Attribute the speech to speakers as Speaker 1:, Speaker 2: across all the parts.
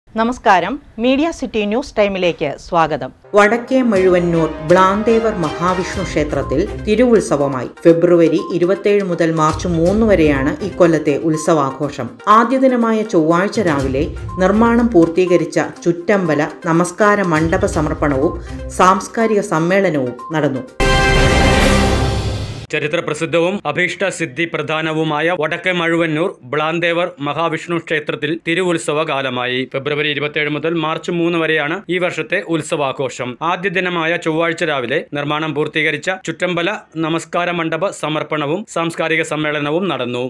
Speaker 1: നമസ്കാരം media city news ടൈമിലേക്ക് സ്വാഗതം
Speaker 2: വടക്കേ മഴുവന്നൂർ ബ്ലാന്തേവർ മഹാവിഷ്ണു ക്ഷേത്രത്തിൽ തിരുവുത്സവമായി ഫെബ്രുവരി ഇരുപത്തിയേഴ് മുതൽ മാർച്ച് മൂന്ന് വരെയാണ് ഇക്കൊല്ലത്തെ ഉത്സവാഘോഷം ആദ്യ ദിനമായ ചൊവ്വാഴ്ച രാവിലെ നിർമ്മാണം പൂർത്തീകരിച്ച ചുറ്റമ്പല നമസ്കാര മണ്ഡപ സമർപ്പണവും സാംസ്കാരിക സമ്മേളനവും നടന്നു
Speaker 3: ചരിത്ര പ്രസിദ്ധവും അഭീഷ്ട സിദ്ധി പ്രധാനവുമായ വടക്കേ മഴുവന്നൂർ ബ്ലാന്തേവർ മഹാവിഷ്ണു ക്ഷേത്രത്തിൽ തിരുവുത്സവ കാലമായി ഫെബ്രുവരി ഇരുപത്തിയേഴ് മുതൽ മാർച്ച് മൂന്ന് വരെയാണ് ഈ വർഷത്തെ ഉത്സവാഘോഷം ആദ്യ ദിനമായ ചൊവ്വാഴ്ച രാവിലെ നിർമ്മാണം പൂർത്തീകരിച്ച ചുറ്റമ്പല നമസ്കാര മണ്ഡപ സമർപ്പണവും സാംസ്കാരിക സമ്മേളനവും നടന്നു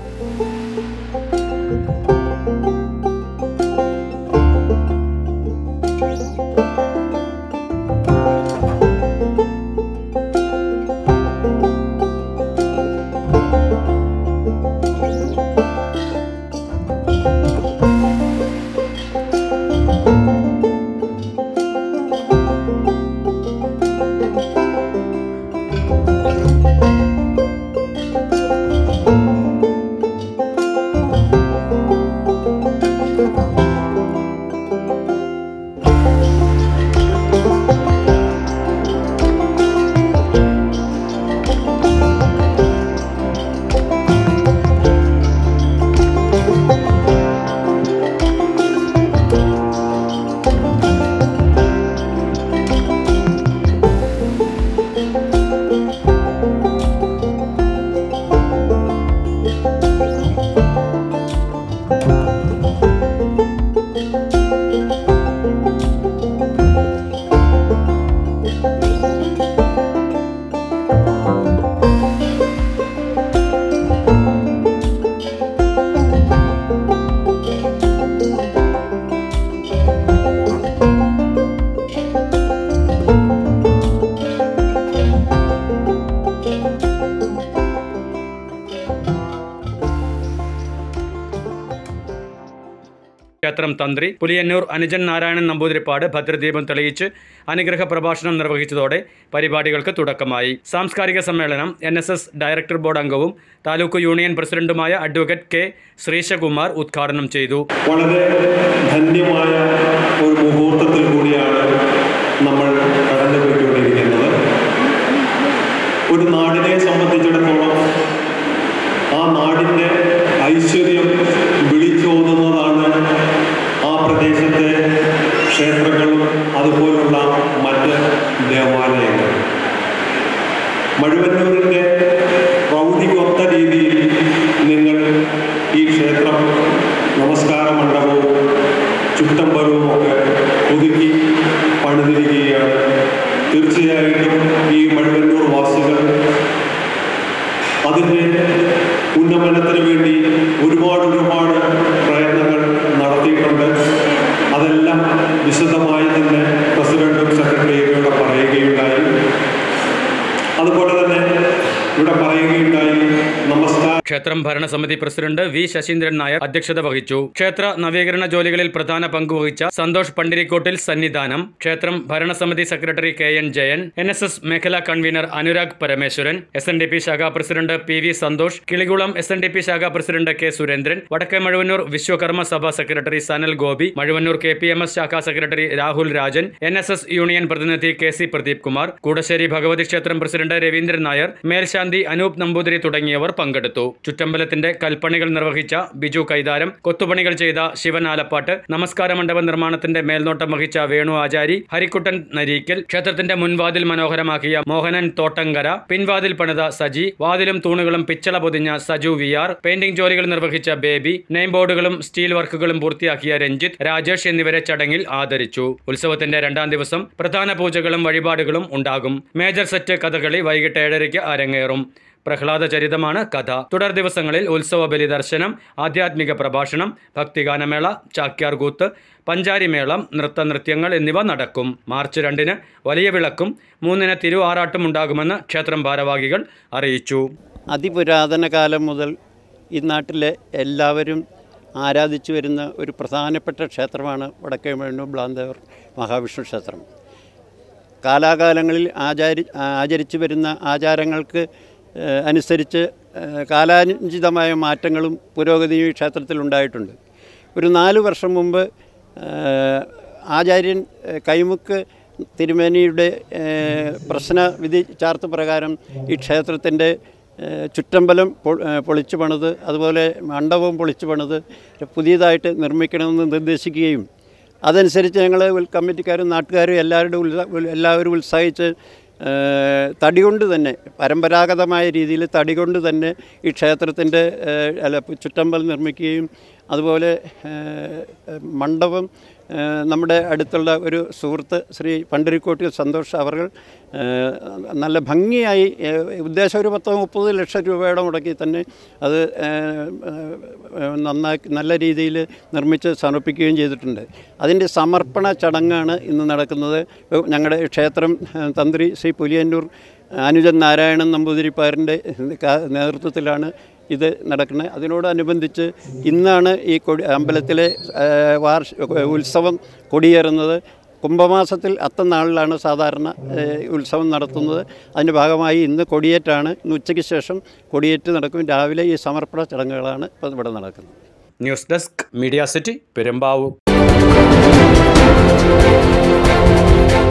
Speaker 3: ക്ഷേത്രം തന്ത്രി പുലിയന്നൂർ അനുജൻ നാരായണൻ നമ്പൂതിരിപ്പാട് ഭദ്രദീപം തെളിയിച്ച് അനുഗ്രഹ പ്രഭാഷണം നിർവഹിച്ചതോടെ പരിപാടികൾക്ക് തുടക്കമായി സാംസ്കാരിക സമ്മേളനം N S S director board അംഗവും താലൂക്ക് യൂണിയൻ പ്രസിഡന്റുമായ അഡ്വക്കേറ്റ് കെ ശ്രീശകുമാർ ഉദ്ഘാടനം ചെയ്തു
Speaker 4: വളരെ ധന്യമായ ഒരു മുഹൂർത്തത്തിൽ കൂടിയാണ് നമ്മൾ കടന്നുപോയിക്കൊണ്ടിരിക്കുന്നത് ഒരു നാടിനെ സംബന്ധിച്ചിടത്തോളം ആ നാടിൻ്റെ ഐശ്വര്യം വിളിച്ചോതുന്നതാണ് ആ പ്രദേശത്തെ ക്ഷേത്രങ്ങളും അതുപോലുള്ള മറ്റ് ദേവാലയങ്ങൾ മഴുവന്നൂരിൻ്റെ പ്രൗഢികൊത്ത രീതിയിൽ നിങ്ങൾ ഈ ക്ഷേത്രം നമസ്കാര മണ്ഡപവും ചുറ്റമ്പലവും ഒക്കെ ഒതുക്കി പണിതിരിക്കുകയാണ് തീർച്ചയായിട്ടും ഈ മഴുവന്നൂർ വാസികൾ അതിൻ്റെ ഉന്നമനത്തിന് വേണ്ടി ഒരുപാട് ഒരുപാട് പ്രയത്നങ്ങൾ നടത്തിയിട്ടുണ്ട് അതെല്ലാം വിശദമായി തന്നെ പ്രസിഡന്റും സെക്രട്ടറിയും ഇവിടെ പറയുകയുണ്ടായി അതുപോലെ തന്നെ ഇവിടെ പറയുകയുണ്ടായി നമസ്കാരം
Speaker 3: ക്ഷേത്രം ഭരണസമിതി പ്രസിഡന്റ് വി ശശീന്ദ്രൻ നായർ അധ്യക്ഷത വഹിച്ചു ക്ഷേത്ര നവീകരണ ജോലികളിൽ പ്രധാന പങ്കുവഹിച്ച സന്തോഷ് പണ്ടിരിക്കോട്ടിൽ സന്നിധാനം ക്ഷേത്രം ഭരണസമിതി secretary K N Jayan N S S മേഖലാ convener Anurag Parameswaran S N D P ശാഖാ president P V Santhosh Kilikulam S N D P ശാഖാ പ്രസിഡന്റ് കെ സുരേന്ദ്രൻ വടക്കേ Mazhuvannoor Vishwakarma Sabha secretary Sanal Gopi Mazhuvannoor K P M S ശാഖാ secretary Rahul Rajan N S S union പ്രതിനിധി കെ സി പ്രദീപ് കുമാർ കൂടശ്ശേരി ഭഗവതി ക്ഷേത്രം president Raveendran Nair മേൽശാന്തി അനൂപ് നമ്പൂതിരി തുടങ്ങിയവർ പങ്കെടുത്തു ചുറ്റമ്പലത്തിന്റെ കൽപ്പണികൾ നിർവഹിച്ച ബിജു കൈതാരം കൊത്തുപണികൾ ചെയ്ത ശിവൻ ആലപ്പാട്ട് നമസ്കാര മണ്ഡപ നിർമ്മാണത്തിന്റെ മേൽനോട്ടം വഹിച്ച വേണു ആചാരി ഹരിക്കുട്ടൻ നരീക്കൽ ക്ഷേത്രത്തിന്റെ മുൻവാതിൽ മനോഹരമാക്കിയ മോഹനൻ തോട്ടങ്കര പിൻവാതിൽ പണിത സജി വാതിലും തൂണുകളും പിച്ചള പൊതിഞ്ഞ സജു വി ആർ പെയിന്റിംഗ് ജോലികൾ നിർവഹിച്ച ബേബി നെയിം ബോർഡുകളും സ്റ്റീൽ വർക്കുകളും പൂർത്തിയാക്കിയ രഞ്ജിത്ത് രാജേഷ് എന്നിവരെ ചടങ്ങിൽ ആദരിച്ചു ഉത്സവത്തിന്റെ രണ്ടാം ദിവസം പ്രധാന പൂജകളും വഴിപാടുകളും ഉണ്ടാകും മേജർ സെറ്റ് കഥകളി വൈകിട്ട് ഏഴരയ്ക്ക് അരങ്ങേറും പ്രഹ്ലാദ ചരിതമാണ് കഥ തുടർ ദിവസങ്ങളിൽ ഉത്സവ ബലി ദർശനം ആധ്യാത്മിക പ്രഭാഷണം ഭക്തിഗാനമേള ചാക്യാർകൂത്ത് പഞ്ചാരിമേളം നൃത്തനൃത്യങ്ങൾ എന്നിവ നടക്കും മാർച്ച് രണ്ടിന് വലിയ വിളക്കും മൂന്നിന് തിരു ആറാട്ടും ഉണ്ടാകുമെന്ന് ക്ഷേത്രം ഭാരവാഹികൾ അറിയിച്ചു
Speaker 5: അതിപുരാതന കാലം മുതൽ ഈ നാട്ടിലെ എല്ലാവരും ആരാധിച്ചു വരുന്ന ഒരു പ്രധാനപ്പെട്ട ക്ഷേത്രമാണ് വടക്കേ മണ്ണൂർ ബ്ലാന്തേവർ മഹാവിഷ്ണു ക്ഷേത്രം കാലാകാലങ്ങളിൽ ആചാരി ആചരിച്ചു വരുന്ന ആചാരങ്ങൾക്ക് ഏഹ്, അനുസരിച്ച് ഏഹ്, കാലാനുചിതമായ മാറ്റങ്ങളും പുരോഗതിയും ഈ ക്ഷേത്രത്തിൽ ഉണ്ടായിട്ടുണ്ട് ഒരു നാല് വർഷം മുമ്പ് ഏഹ്, ആചാര്യൻ ഏഹ്, കൈമുക്ക് തിരുമേനിയുടെ ഏഹ്, പ്രശ്ന വിധി ചാർത്ത് പ്രകാരം ഈ ക്ഷേത്രത്തിൻ്റെ ഏഹ്, ചുറ്റമ്പലം പൊ- ഏഹ്, പൊളിച്ചു പണിത് അതുപോലെ മണ്ഡപവും പൊളിച്ചു പണിത് പുതിയതായിട്ട് നിർമ്മിക്കണമെന്ന് നിർദ്ദേശിക്കുകയും അതനുസരിച്ച് ഞങ്ങൾ കമ്മിറ്റിക്കാരും നാട്ടുകാരും എല്ലാവരുടെ ഉത്സ എല്ലാവരും ഉത്സാഹിച്ച് ഏഹ്, തടി കൊണ്ട് തന്നെ പരമ്പരാഗതമായ രീതിയിൽ തടി കൊണ്ട് തന്നെ ഈ ക്ഷേത്രത്തിൻ്റെ ഏഹ്, അല്ല ചുറ്റമ്പൽ നിർമ്മിക്കുകയും അതുപോലെ ഏഹ്, മണ്ഡപം ഏഹ്, നമ്മുടെ അടുത്തുള്ള ഒരു സുഹൃത്ത് ശ്രീ പണ്ടിരിക്കോട്ടിൽ സന്തോഷ് അവർ നല്ല ഭംഗിയായി ഏഹ്, ഉദ്ദേശം ഒരു പത്തോ മുപ്പത് ലക്ഷം രൂപയുടെ മുടക്കി തന്നെ അത് ഏഹ്, ഏഹ്, നന്നാക്കി നല്ല രീതിയിൽ നിർമ്മിച്ച് സമർപ്പിക്കുകയും ചെയ്തിട്ടുണ്ട് അതിൻ്റെ സമർപ്പണ ചടങ്ങാണ് ഇന്ന് നടക്കുന്നത് ഞങ്ങളുടെ ക്ഷേത്രം ഏഹ്, തന്ത്രി ശ്രീ പുലിയന്നൂർ അനുജൻ നാരായണൻ നമ്പൂതിരിപ്പാറിൻ്റെ കാ- നേതൃത്വത്തിലാണ് ഇത് നടക്കുന്നത് അതിനോടനുബന്ധിച്ച് ഇന്നാണ് ഈ കൊടി അമ്പലത്തിലെ ഏഹ്, വാർഷ ഉത്സവം കൊടിയേറുന്നത് കുംഭമാസത്തിൽ അത്തനാളിലാണ് സാധാരണ ഏഹ്, ഉത്സവം നടത്തുന്നത് അതിൻ്റെ ഭാഗമായി ഇന്ന് കൊടിയേറ്റാണ് ഇന്ന് ഉച്ചയ്ക്ക് ശേഷം കൊടിയേറ്റ് നടക്കും രാവിലെ ഈ സമർപ്പണ ചടങ്ങുകളാണ് ഇപ്പോൾ ഇവിടെ നടക്കുന്നത്
Speaker 3: news desk media city Perumbavoor